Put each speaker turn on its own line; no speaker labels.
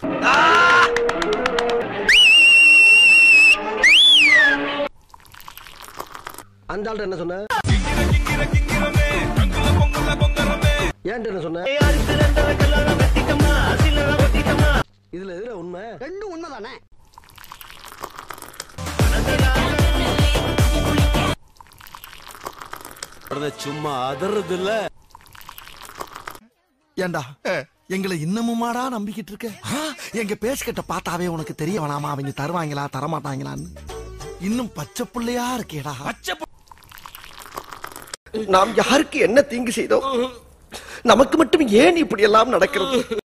அந்த ஆள்கிட்ட என்ன சொன்ன ஏன்ட்ட என்ன சொன்ன இதுல எதுல உண்மை
ரெண்டும் உண்மைதானே
சும்மா அதறது இல்ல
ஏண்டா எங்களை இன்னமுமாடா நம்பிக்கிட்டு இருக்க ஆ, எங்க பேசிக்கிட்ட பார்த்தாவே உனக்கு தெரிய வேணாமா அவங்க தருவாங்களா தரமாட்டாங்களான்னு இன்னும் பச்சை புள்ளையா இருக்கேடா
நாம் யாருக்கு என்ன தீங்கு செய்தோம் நமக்கு மட்டும் ஏன் இப்படி எல்லாம் நடக்கிறது